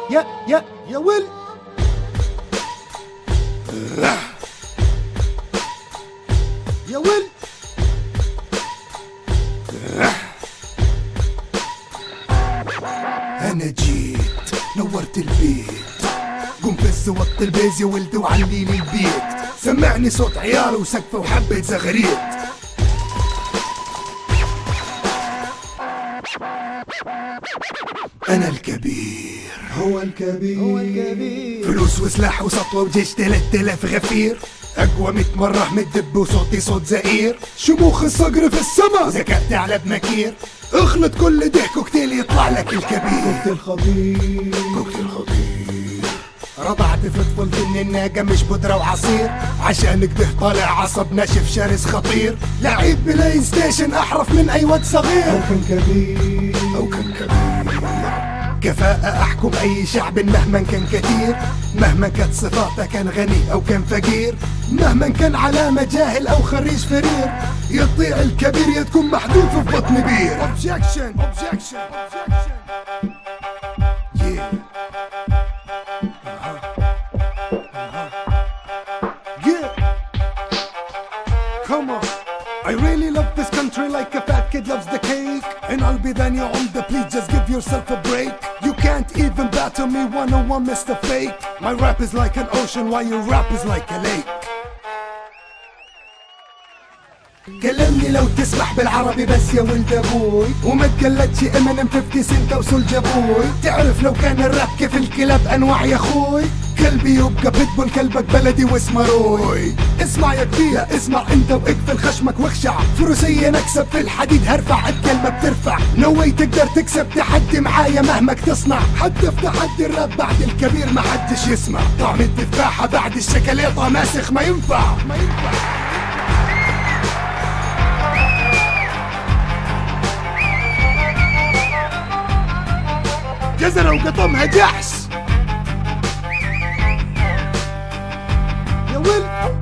يا يا يا ول يا ول انا جيت نورت البيت قم بس وط البيز يا ولدي وعلي لي البيت سمعني صوت عيال وسقفه وحبة زغريت انا الكبير هو الكبير هو الكبير فلوس وسلاح وسطوة وجيش تلات الاف غفير اقوى ميت مرة من الدب وصوتي صوت زئير شموخ الصقر في السما ذكاء على بمكير اخلط كل ده كوكتيل يطلع لك الكبير الخطير كوكتيل خطير رضعت في طفولتي ان الناقة مش بودرة وعصير عشان كده طالع عصب ناشف شرس خطير لعيب بلاي ستيشن احرف من اي واد صغير أو كان كبير أو كان كبير كفاءة أحكم أي شعب مهما كان كثير مهما كانت صفاته كان غني أو كان فقير مهما كان علامة جاهل أو خريج فرير يطيع الكبير يا تكون محذوف في بطن بير objection objection objection yeah yeah Come on. I really love this country like a fat kid loves the cake. And I'll be then you're on the please just give yourself a break. You can't even battle me one on one, Mr. Fake. My rap is like an ocean while your rap is like a lake. كلمني لو تسمح بالعربي بس يا ولد ابوي وما تقلدش امينيم 50 سنت وسولجا بوي تعرف لو كان الراب كيف الكلاب انواع يا اخوي كلبي يبقى بيتبول كلبك بلدي واسمه روي اسمع يا كبير اسمع انت واقفل خشمك واخشع فروسية نكسب في الحديد هرفع الكلمة بترفع نوي تقدر تكسب تحدي معايا مهمك تصنع حتى في تحدي الراب بعد الكبير ما حدش يسمع طعم التفاحة بعد الشكليطة ماسخ ما ينفع ما ينفع جزرة وقطمها جحس يا ول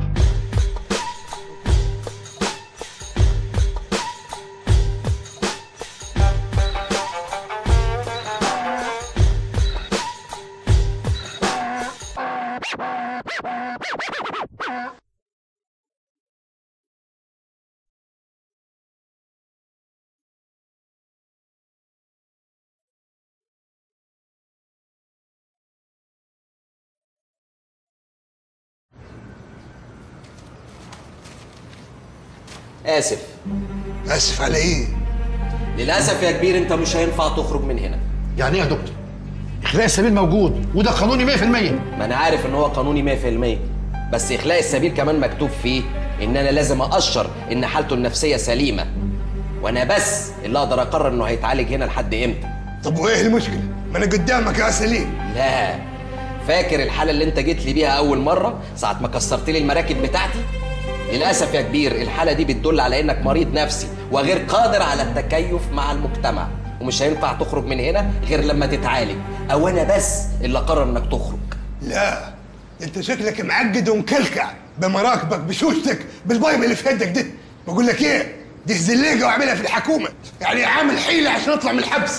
آسف اسف على ايه للأسف يا كبير أنت مش هينفع تخرج من هنا يعني ايه يا دكتور؟ اخلاء السبيل موجود وده قانوني 100% ما أنا عارف إن هو قانوني 100% بس إخلاء السبيل كمان مكتوب فيه إن أنا لازم أقشر إن حالته النفسية سليمة وأنا بس اللي أقدر أقرر إنه هيتعالج هنا لحد إمتى طب وايه المشكلة؟ ما انا قدامك يا سليم لا فاكر الحالة اللي أنت جيت لي بيها أول مرة ساعة ما كسرت لي المراكب بتاعتي للأسف يا كبير الحالة دي بتدل على إنك مريض نفسي وغير قادر على التكيف مع المجتمع ومش هينفع تخرج من هنا غير لما تتعالج أو أنا بس اللي أقرر إنك تخرج لا انت شكلك معقد ومكلكع بمراكبك بشوشتك بالبايب اللي في يدك ده بقول لك ايه دي زليقه واعملها في الحكومه يعني عامل حيله عشان اطلع من الحبس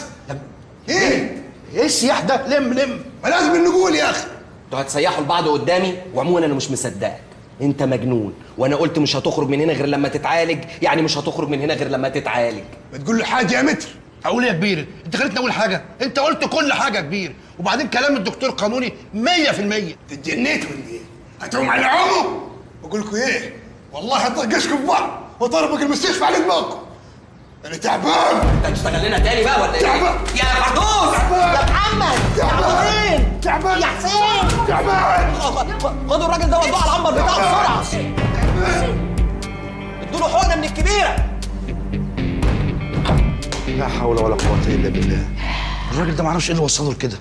ايه ايه السياح ده؟ لم لم ما لازم نقول يا اخي انتوا هتسيحوا لبعض قدامي وعموما انا مش مصدقك انت مجنون وانا قلت مش هتخرج من هنا غير لما تتعالج يعني مش هتخرج من هنا غير لما تتعالج ما تقول له حاجه يا متر اقول إيه يا كبير انت خليتني اقول حاجه انت قلت كل حاجه يا كبير وبعدين كلام الدكتور قانوني 100% تتجنيت ولا ايه؟ هتقوم على عمو بقول لكم ايه؟ والله هطقشكم في بعض وطربق المستشفى على دماغكم انا تعبان انت هتشتغل لنا تاني بقى ولا ايه؟ تعبان. يا فردوس تعبان يا محمد تعبان تعبان يا حسين تعبان خدوا الراجل ده ودوه على العنبر بتاعه بسرعه ادوا له حقنه من الكبيره لا حول ولا قوه الا بالله الراجل ده معرفش ايه اللي وصله لكده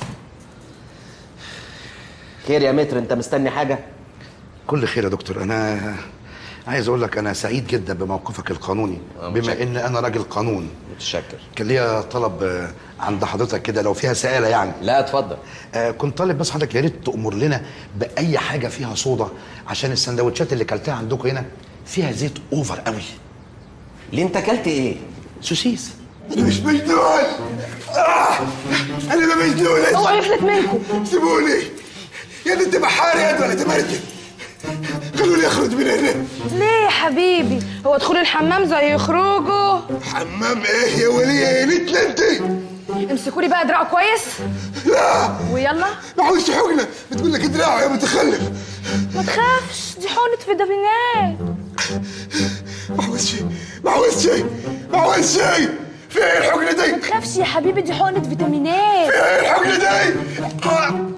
خير يا متر انت مستني حاجه؟ كل خير يا دكتور انا عايز اقول لك انا سعيد جدا بموقفك القانوني آه، بما متشكر. ان انا راجل قانون متشكر كان ليا طلب آه، عند حضرتك كده لو فيها سائله يعني لا اتفضل آه كنت طالب بس حضرتك يا ريت تأمر لنا بأي حاجة فيها صودا عشان السندوتشات اللي كلتها عندكم هنا فيها زيت اوفر قوي ليه انت اكلت ايه؟ سوسيس انا مش مجنون آه. انا ما مجنون اوعوا يفلت منكم سيبوني يا دي انت بحار يا ولا تمرجل خلوني اخرج من هنا ليه يا حبيبي هو دخول الحمام زي يخرجوا حمام ايه يا وليه يا ليتنا انت امسكوا لي بقى دراعه كويس لا ويلا ما عاوزش حقنه بتقول لك دراعه يا متخلف ما تخافش دي حقنة فيتامينات ما عاوز شيء ما عاوز شيء ما عاوز شيء في ايه الحقنه دي ما تخافش يا حبيبي دي حقنة فيتامينات في ايه الحقنه دي آه.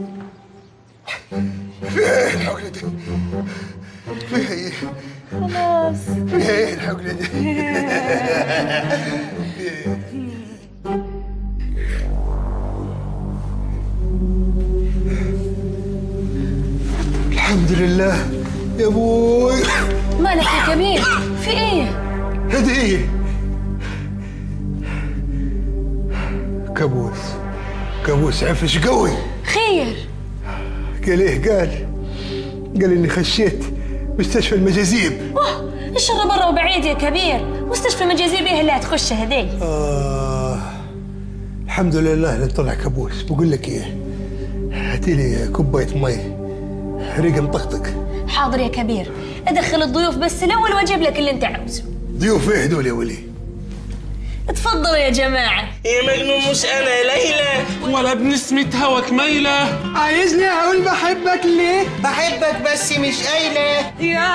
في ايه الحقنه دي فيها ايه خلاص فيها ايه الحقنه دي الحمد لله يا ابوي مالك يا كبير في ايه هدي ايه كابوس كابوس عفش قوي خير قال ايه قال قال اني خشيت مستشفى المجازيب واه الشر برا وبعيد يا كبير مستشفى مجازيب ايه اللي هتخش هدي آه الحمد لله اللي طلع كابوس بقول لك ايه هاتي لي كوبايه مي ريقه مطقطق حاضر يا كبير ادخل الضيوف بس الاول واجيب لك اللي انت عاوزه ضيوف ايه دول يا ولي اتفضلوا يا جماعه يا مجنون مش انا ليلى ولا بنسمة هواك ميلة عايزني اقول بحبك ليه بحبك بس مش قايلة يا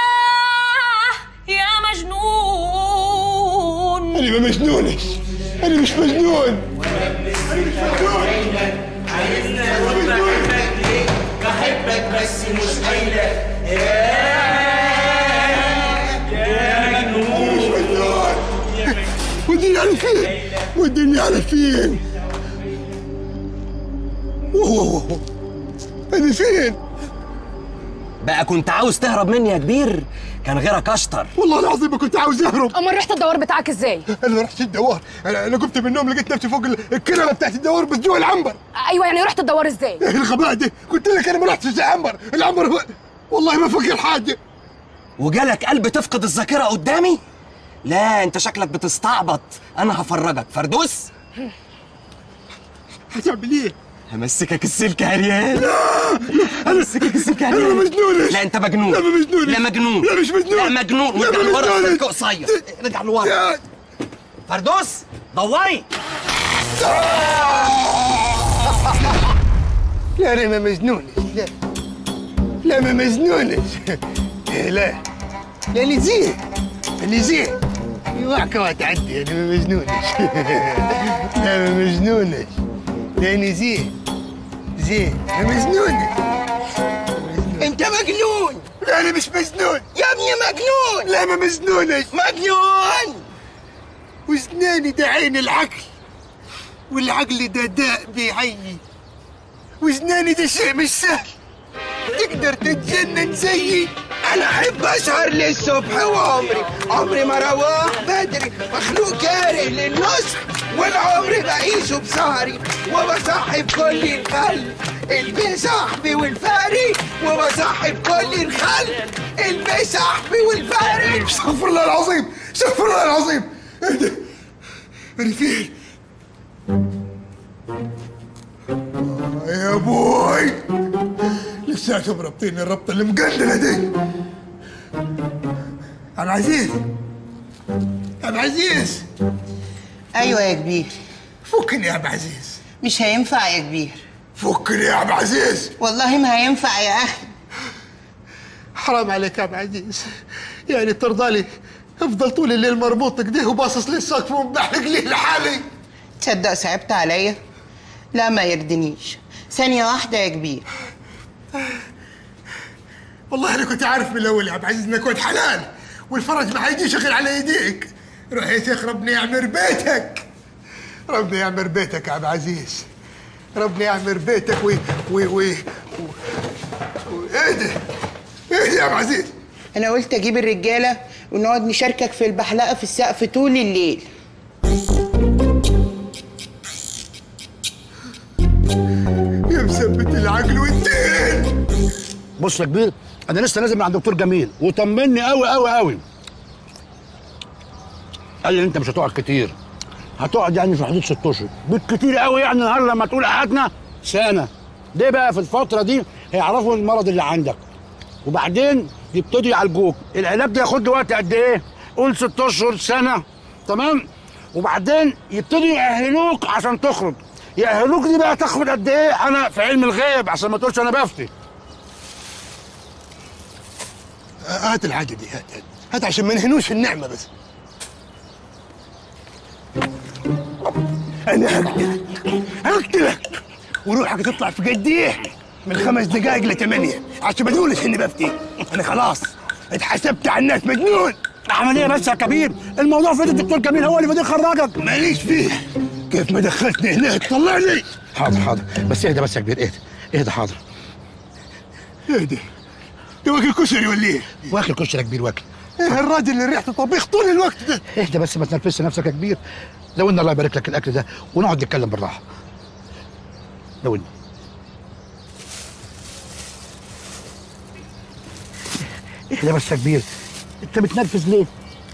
يا مجنون انا ما مجنونش انا مش مجنون بحبك بس مش قايلة وديني على فين وديني على فين أوه، أوه، أوه. انا فين بقى كنت عاوز تهرب مني يا كبير كان غيرك اشطر والله العظيم ما كنت عاوز اهرب امال رحت الدوار بتاعك ازاي انا رحت الدوار انا انا قمت من النوم لقيت نفسي فوق ال- الكنبه بتاعت الدوار بس جوا العنبر ايوه يعني رحت الدوار ازاي ايه الغباء ده قلت لك انا ما رحتش العنبر العنبر هو والله ما فكر حاجه وجالك قلب تفقد الذاكره قدامي لا انت شكلك بتستعبط انا هفرجك فردوس هتعمل ايه همسكك السلك يا ريال همسكك السلك يا انا ريال ما مجنونش لا انت مجنون لا ما مجنونش لا مجنون لا مش مجنون لا مجنون لا وارجع ما لورا مجنونش. السلك قصير ارجع لورا يا- فردوس دوري لا انا ما مجنونش لا لا ما مجنونش لا لا لا زين انا زين وعكة وتعدي انا ما مجنونش لا ما مجنونش لا انا زين زين ما مجنونش انت مجنون لا انا مش مجنون يا ابني مجنون لا ما مجنونش مجنون واسناني ده عين العقل والعقل ده داء بيعيي واسناني ده شيء مش سهل تقدر تتجنن زيي انا احب اسهر للصبح وعمري عمري ما روح بدري مخلوق كاره للنصح والعمر بعيشه بسهري وبصاحب كل الخل البي صاحبي والفاري وبصاحب كل الخل البي صاحبي والفاري استغفر الله العظيم استغفر الله العظيم ايه ده انا فين آه يا ابوي لساتهم رابطين الربطه المقندله دي عم عزيز عم عزيز ايوه يا كبير فكني يا عم عزيز مش هينفع يا كبير فكني يا عم عزيز والله ما هينفع يا اخي حرام عليك يا عم عزيز يعني ترضى لي افضل طول الليل مربوط كده وباصص للسقف ومضحك لي لحالي تصدق صعبت عليا لا ما يردنيش ثانية واحدة يا كبير والله انا كنت عارف من الاول يا عبد العزيز انك ولد حلال والفرج ما حيجيش غير على يديك روح يا شيخ ربنا يعمر بيتك ربنا يعمر بيتك يا عبد العزيز ربنا يعمر بيتك وي وي وي و... و... ايه ده؟ ايه ده يا عبد العزيز؟ انا قلت اجيب الرجالة ونقعد نشاركك في البحلقة في السقف طول الليل يا مثبت العقل والدين بص يا كبير انا لسه نازل من عند دكتور جميل وطمني قوي قوي قوي قال لي انت مش هتقعد كتير هتقعد يعني في حدود ست اشهر بالكتير قوي يعني نهار لما تقول قعدنا سنه ليه بقى في الفتره دي هيعرفوا المرض اللي عندك وبعدين يبتدوا يعالجوك العلاج ده ياخد له وقت قد ايه قول ست اشهر سنه تمام وبعدين يبتدوا يأهلوك عشان تخرج يأهلوك دي بقى تاخد قد ايه انا في علم الغيب عشان ما تقولش انا بفتي هات الحاجه دي هات هات هات عشان ما نهنوش في النعمه بس انا هقتلك هقتلك وروحك تطلع في قديه من خمس دقائق لثمانيه عشان ما تقولش اني بفتي انا خلاص اتحسبت على الناس مجنون عمليه بس يا كبير الموضوع في إيد الدكتور كميل هو اللي بده يخرجك ماليش فيه كيف ما دخلتني هناك طلعني حاضر حاضر بس اهدى بس يا كبير اهدى اهدى حاضر اهدى ده واكل كشري ولا ايه؟ واكل كشري يا كبير واكل ايه الراجل اللي ريحته طبيخ طول الوقت ده اهدى بس ما تنرفزش نفسك يا كبير لو ان الله يبارك لك الاكل ده ونقعد نتكلم بالراحه لو ان اهدى بس يا كبير انت بتنرفز ليه؟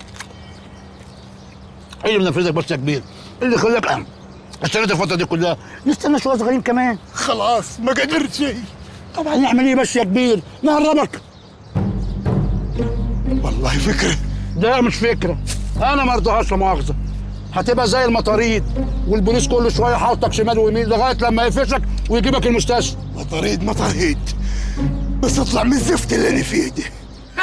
ايه اللي منرفزك بس يا كبير؟ إيه اللي خلاك أهم؟ استنيت الفتره دي كلها نستنى شويه صغيرين كمان خلاص ما قدرت شيء طبعا نعمل ايه بس يا كبير؟ نهربك والله فكره ده مش فكره انا ما ارضاهاش لا مؤاخذه هتبقى زي المطاريد والبوليس كل شويه يحطك شمال ويمين لغايه لما يقفشك ويجيبك المستشفى مطاريد مطاريد بس اطلع من الزفت اللي انا فيه ده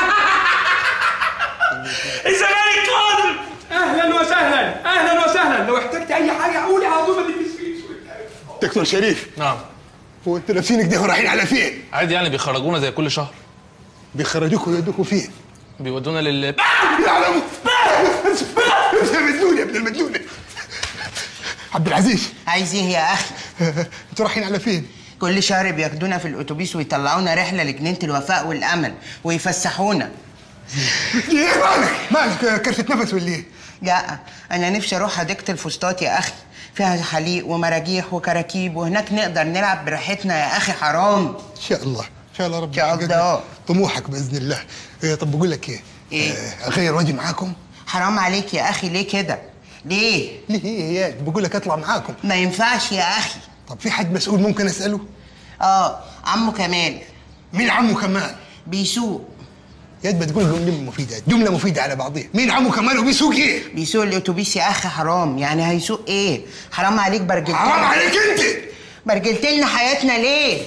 الزمالك قادر اهلا وسهلا اهلا وسهلا لو احتجت اي حاجه قولي على طول ما تلبسنيش دكتور شريف نعم هو انتوا لابسين كده ورايحين على فين؟ عادي يعني بيخرجونا زي كل شهر بيخرجوكوا ويودوكوا فين؟ بيودونا لل يعلموا يا مجنون يا ابن المجنون عبد العزيز عايز ايه يا اخي انتوا رايحين على فين؟ كل شهر بياخدونا في الاتوبيس ويطلعونا رحله لجنينه الوفاء والامل ويفسحونا ايه مالك؟ مالك كرفة نفس ولا ايه؟ لا انا نفسي اروح حديقه الفسطاط يا اخي فيها حليق ومراجيح وكراكيب وهناك نقدر نلعب براحتنا يا اخي حرام ان شاء الله ان شاء الله ربنا شاء يحقق الله. لك طموحك باذن الله إيه طب بقول لك ايه؟ إيه؟ آه، اغير واجي معاكم؟ حرام عليك يا اخي ليه كده ليه ليه ايه يا بقول لك اطلع معاكم ما ينفعش يا اخي طب في حد مسؤول ممكن اساله؟ اه عمو كمال مين عمو كمال؟ بيسوق يا ما تقول جملة مفيدة جملة مفيدة على بعضها مين عمو كمال وبيسوق ايه؟ بيسوق الاتوبيس يا اخي حرام يعني هيسوق ايه حرام عليك برجلتين حرام عليك انت برجلت لنا حياتنا ليه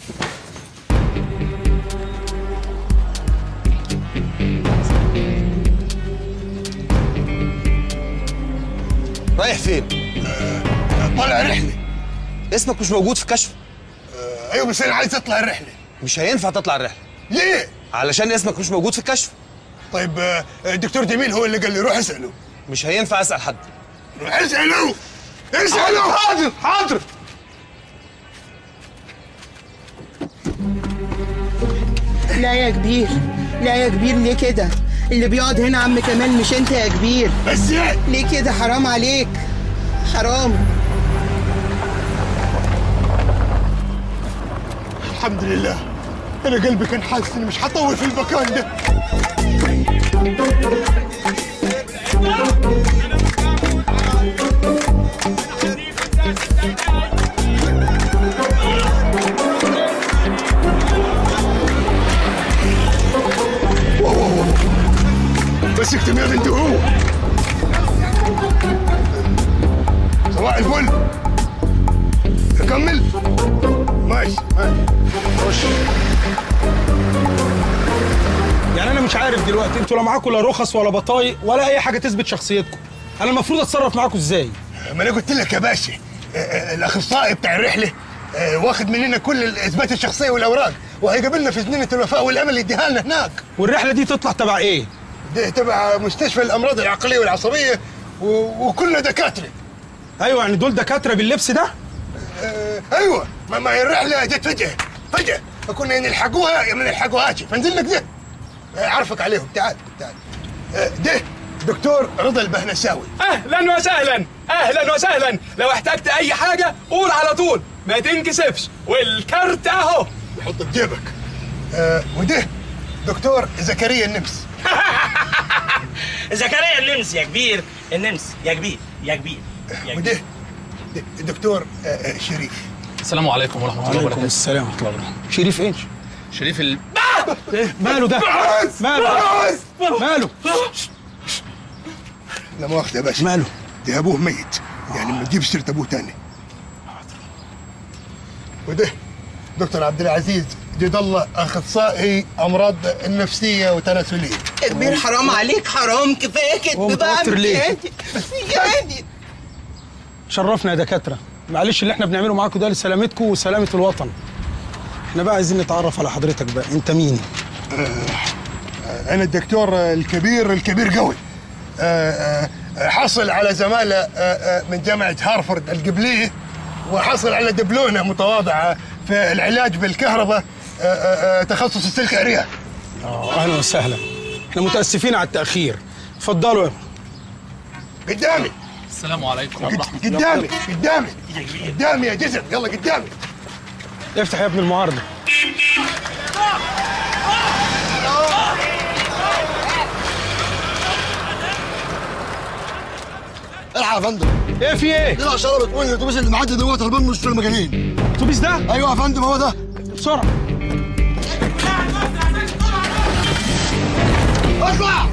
رايح فين؟ طالع رحلة اسمك مش موجود في كشف آه، ايوه بس انا عايز اطلع الرحلة مش هينفع تطلع الرحله ليه؟ علشان اسمك مش موجود في الكشف طيب آه، الدكتور جميل هو اللي قال لي روح اساله مش هينفع اسال حد روح اساله اساله حاضر حاضر لا يا كبير لا يا كبير ليه كده اللي بيقعد هنا عم كمال مش انت يا كبير بس يا ليه كده حرام عليك حرام الحمد لله انا قلبي كان حاسس اني مش هطول في المكان ده واو واو واو. بس اكتم يا بنت هو صباح الفل اكمل ماشي ماشي خش يعني انا مش عارف دلوقتي انتوا لا معاكم لا رخص ولا بطايق ولا اي حاجه تثبت شخصيتكم انا المفروض اتصرف معاكم ازاي ما انا قلت لك يا باشا آه، آه، الاخصائي بتاع الرحله آه، واخد مننا كل اثبات الشخصيه والاوراق وهيقابلنا في جنينه الوفاء والامل يديها لنا هناك والرحله دي تطلع تبع ايه ده تبع مستشفى الامراض العقليه والعصبيه و- وكلنا دكاتره ايوه يعني دول دكاتره باللبس ده آه، ايوه ما, ما هي الرحله جت فجاه فجاه فكنا يا نلحقوها يا ما نلحقوهاش فنزل لك ده آه، اعرفك عليهم تعال تعال آه، ده دكتور رضا البهنساوي اهلا وسهلا اهلا وسهلا لو احتجت اي حاجه قول على طول ما تنكسفش والكارت اهو حطه في جيبك آه، وده دكتور زكريا النمس زكريا النمس يا كبير النمس يا كبير يا كبير وده ده الدكتور آه، آه، شريف السلام عليكم ورحمه الله وعليكم وبركاته السلام ورحمه الله وبركاته شريف ايش؟ شريف ال... ايه ماله ده؟ ماله؟ ماله؟ لا مؤاخذة يا باشا ماله؟ ده ابوه ميت يعني ما تجيبش سيرة ابوه تاني وده دكتور عبد العزيز جد الله اخصائي امراض النفسيه وتناسليه كبير حرام عليك حرام كفايه هو كده بقى متوتر ليه؟ مجاني. مجاني. شرفنا يا دكاتره معلش اللي احنا بنعمله معاكم ده لسلامتكم وسلامه الوطن احنا بقى عايزين نتعرف على حضرتك بقى انت مين؟ انا الدكتور الكبير الكبير قوي آه، آه، حصل على زماله آه، آه، من جامعه هارفرد القبليه وحصل على دبلونه متواضعه في العلاج بالكهرباء آه، آه، آه، تخصص السلك ارياح اه اهلا وسهلا احنا متاسفين على التاخير اتفضلوا قدامي السلام عليكم قد- ورحمه الله قدامي قدامي قدامي يا جسم يلا قدامي افتح يا ابن المعارضه الحق يا فندم ايه في ايه؟ طلع شربت من الاتوبيس اللي معدي دلوقتي هربان من مستشفى المجانين الاتوبيس ده؟ ايوه يا فندم هو ده بسرعه اطلع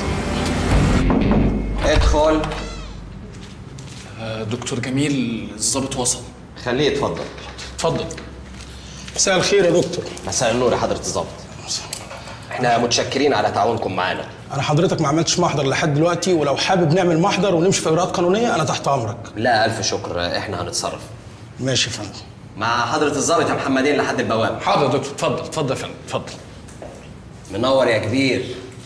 ادخل آه، دكتور جميل الظابط وصل خليه يتفضل اتفضل مساء الخير يا دكتور مساء النور يا حضره الظابط احنا متشكرين على تعاونكم معانا انا حضرتك ما عملتش محضر لحد دلوقتي ولو حابب نعمل محضر ونمشي في اجراءات قانونيه انا تحت امرك لا الف شكر احنا هنتصرف ماشي يا فندم مع حضره الظابط يا محمدين لحد البوابه حاضر يا دكتور اتفضل اتفضل يا فندم اتفضل منور يا كبير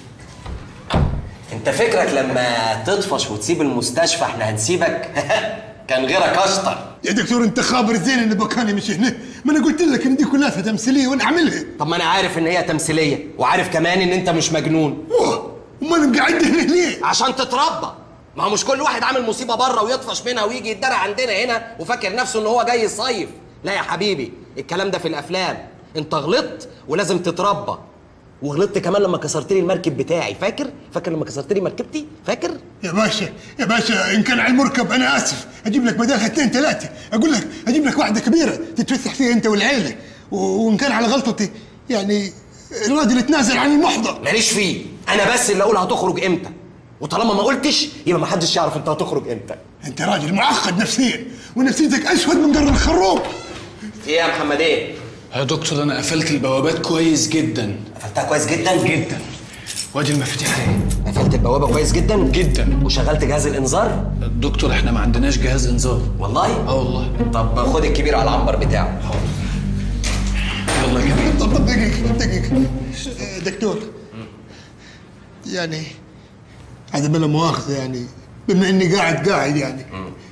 انت فكرك لما تطفش وتسيب المستشفى احنا هنسيبك كان غيرك اشطر يا دكتور انت خابر زين ان بكاني مش هنا ما انا قلت لك ان دي كلها تمثيليه وانا اعملها طب ما انا عارف ان هي تمثيليه وعارف كمان ان انت مش مجنون امال انا قاعد هنا ليه عشان تتربى ما هو مش كل واحد عامل مصيبه بره ويطفش منها ويجي يتدرع عندنا هنا وفاكر نفسه ان هو جاي يصيف لا يا حبيبي الكلام ده في الافلام انت غلطت ولازم تتربى وغلطت كمان لما كسرت لي المركب بتاعي فاكر فاكر لما كسرت لي مركبتي فاكر يا باشا يا باشا ان كان على المركب انا اسف اجيب لك بدالها اثنين ثلاثه اقول لك اجيب لك واحده كبيره تتفسح فيها انت والعيله و- وان كان على غلطتي يعني الراجل يتنازل عن المحضر ماليش فيه انا بس اللي اقول هتخرج امتى وطالما ما قلتش يبقى ما حدش يعرف انت هتخرج امتى انت راجل معقد نفسيا ونفسيتك اسود من قرن الخروب في ايه يا محمدين يا دكتور انا قفلت البوابات كويس جدا قفلتها كويس جدا جدا وادي المفاتيح اهي قفلت البوابه كويس جدا جدا وشغلت جهاز الانذار دكتور احنا ما عندناش جهاز انذار والله اه والله طب خد الكبير على العنبر بتاعه يلا يا جميل طب طب دقيقه دقيقه آه، دكتور يعني هذا بلا مؤاخذه يعني بما اني قاعد قاعد يعني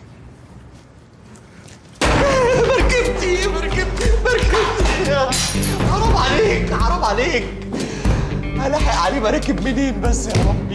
مركبتي مركبتي مركبتي يا حرام عليك حرام عليك هلاحق عليه مراكب منين بس يا ربي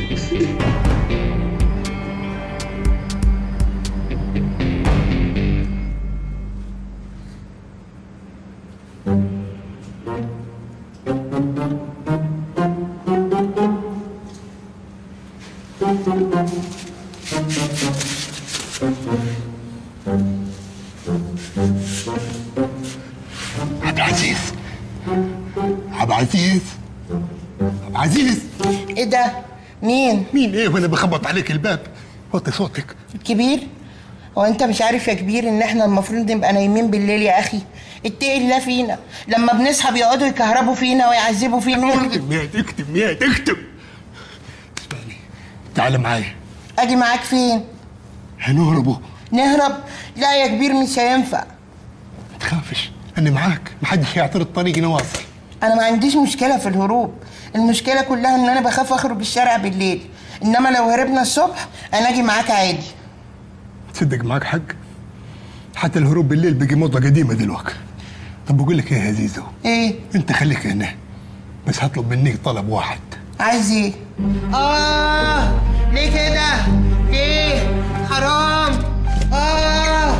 عبد العزيز عبد العزيز عبد العزيز ايه ده مين مين ايه وانا بخبط عليك الباب وطي صوتك كبير هو انت مش عارف يا كبير ان احنا المفروض نبقى نايمين بالليل يا اخي اتقي الله فينا لما بنصحى بيقعدوا يكهربوا فينا ويعذبوا فينا اكتب يا اكتب يا اكتب اسمعني تعال معايا اجي معاك فين هنهربوا نهرب لا يا كبير مش هينفع ما تخافش انا معاك محدش هيعترض طريقي نواصل انا ما عنديش مشكله في الهروب المشكله كلها ان انا بخاف اخرج الشارع بالليل انما لو هربنا الصبح انا اجي معاك عادي تصدق معاك حق حتى الهروب بالليل بقي موضه قديمه دلوقتي طب بقول لك ايه يا زيزو ايه انت خليك هنا بس هطلب منك طلب واحد عايز ايه اه ليه كده ليه حرام اه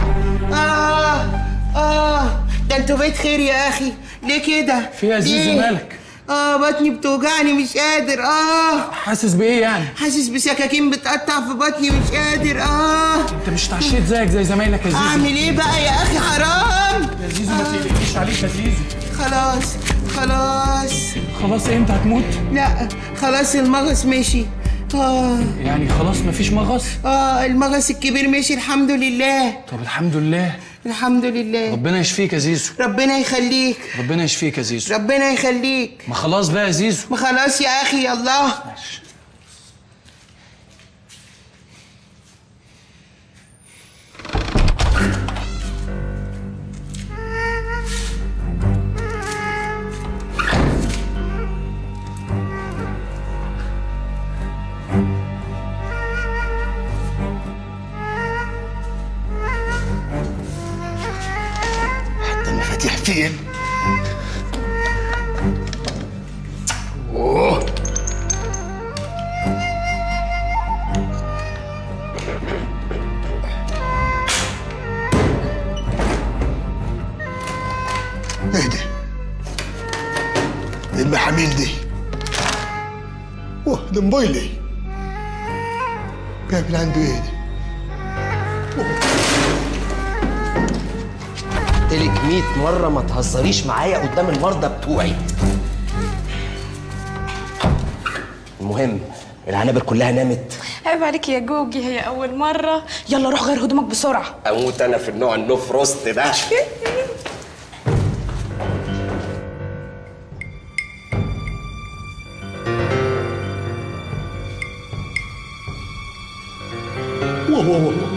اه اه ده انتوا بيت خير يا اخي ليه كده في يا زيزو ليه؟ مالك؟ اه بطني بتوجعني مش قادر اه حاسس بايه يعني حاسس بسكاكين بتقطع في بطني مش قادر اه انت مش تعشيت زيك زي زمايلك يا زيزو اعمل ايه بقى يا اخي حرام يا زيزو ما تقلقيش عليك يا زيزو خلاص خلاص خلاص إيه، انت هتموت لا خلاص المغص مشي اه يعني خلاص مفيش مغص اه المغص الكبير مشي الحمد لله طب الحمد لله الحمد لله ربنا يشفيك يا زيزو ربنا يخليك ربنا يشفيك يا زيزو ربنا يخليك ما خلاص بقى يا زيزو ما خلاص يا اخي الله حتى المفاتيح فين؟ اوه اهدى ايه المحاميل دي؟ اوه ده موبايلي قابل عنده ايه ده؟ قلت 100 مرة ما تهزريش معايا قدام المرضى بتوعي المهم العنابر كلها نامت عيب عليك يا جوجي هي أول مرة يلا روح غير هدومك بسرعة اموت انا في النوع النو فروست ده واه واه واه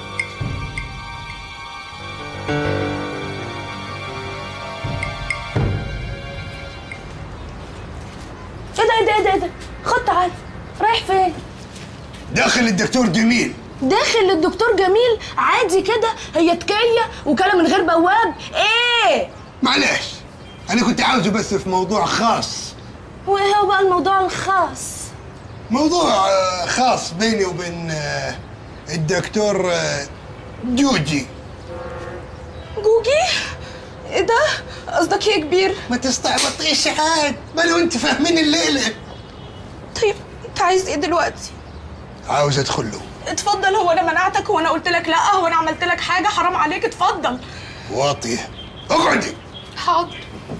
ايه ده ايه ده ايه ده ايه ده خد تعال رايح فين داخل الدكتور جميل داخل للدكتور جميل عادي كده هي تكية وكلام من غير بواب ايه معلش انا كنت عاوزه بس في موضوع خاص وايه هو بقى الموضوع الخاص موضوع آه، خاص بيني وبين آه، الدكتور آه، جوجي جوجي ايه ده قصدك ايه يا كبير ما تستعبطيش عاد ما لو انت فاهمين الليله طيب انت عايز ايه دلوقتي عاوز ادخل له اتفضل هو انا منعتك هو انا قلت لك لا هو انا عملت لك حاجه حرام عليك اتفضل واطيه اقعدي حاضر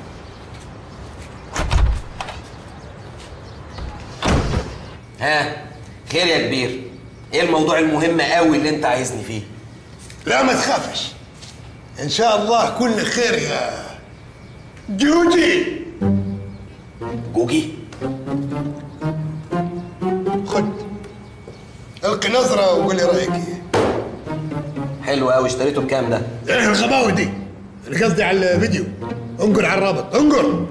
ها خير يا كبير ايه الموضوع المهم قوي اللي انت عايزني فيه لا ما تخافش ان شاء الله كل خير يا جوجي جوجي خد القي نظره وقول لي رايك ايه حلو قوي اشتريته بكام ده ايه الغباوه دي انا قصدي على الفيديو انقر على الرابط انقر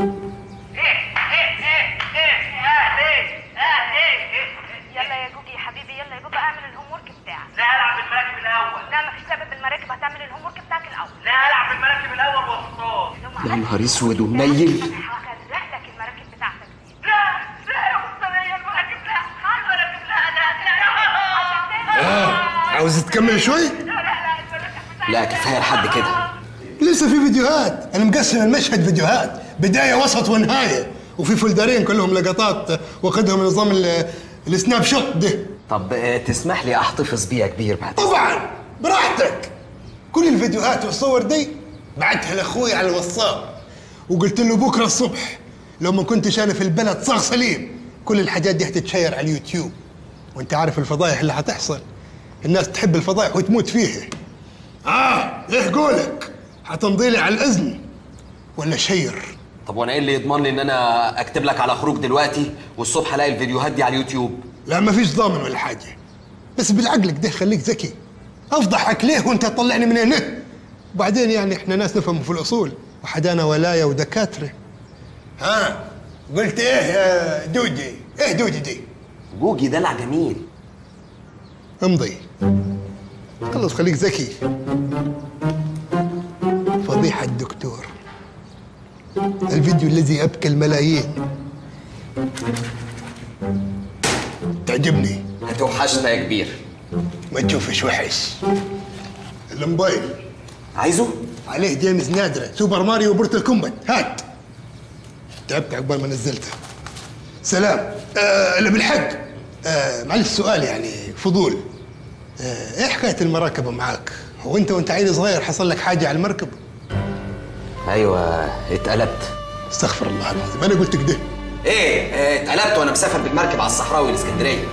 يلا يا جوجي يا حبيبي يلا يا بابا اعمل الهوم ورك بتاعك لا العب بالمراكب الاول لا مفيش سبب بالمراكب هتعمل الهوم ورك بتاعك الاول لا العب بالمراكب الاول واصطاد يا نهار اسود ومنيل هغرق لك المراكب بتاعتك دي لا لا يا مسترية المراكب لا المراكب لا لا لا عاوز تكمل شوي لا كفايه لحد كده لسه في فيديوهات انا مقسم المشهد فيديوهات بدايه وسط ونهايه وفي فولدرين كلهم لقطات واخدهم نظام ال- السناب شوت ده طب آه، تسمح لي احتفظ بيه يا كبير بعد طبعا براحتك كل الفيديوهات والصور دي بعتها لاخوي على الواتساب وقلت له بكره الصبح لو ما كنتش انا في البلد صاغ سليم كل الحاجات دي هتتشير على اليوتيوب وانت عارف الفضايح اللي هتحصل الناس تحب الفضايح وتموت فيها اه ايه قولك هتمضي لي على الاذن ولا شير طب وانا ايه اللي يضمن لي ان انا اكتب لك على خروج دلوقتي والصبح الاقي الفيديوهات دي على اليوتيوب لا ما فيش ضامن ولا حاجه بس بالعقلك ده خليك ذكي افضحك ليه وانت تطلعني من هنا وبعدين يعني احنا ناس نفهم في الاصول وحدانا ولايه ودكاتره ها قلت ايه يا دودي ايه دودي دي جوجي دلع جميل امضي خلص خليك ذكي فضيحة الدكتور الفيديو الذي أبكى الملايين تعجبني هتوحشنا يا كبير ما تشوفش وحش الموبايل عايزه؟ عليه جيمس نادرة سوبر ماريو وبورتل كومبات هات تعبت عقبال ما نزلته سلام آه اللي بالحق آه معلش سؤال يعني فضول آه ايه حكايه المراكب معاك هو انت وانت عيل صغير حصل لك حاجه على المركب ايوه اتقلبت استغفر الله العظيم انا قلت كده ايه آه، اتقلبت وانا مسافر بالمركب على الصحراوي الاسكندريه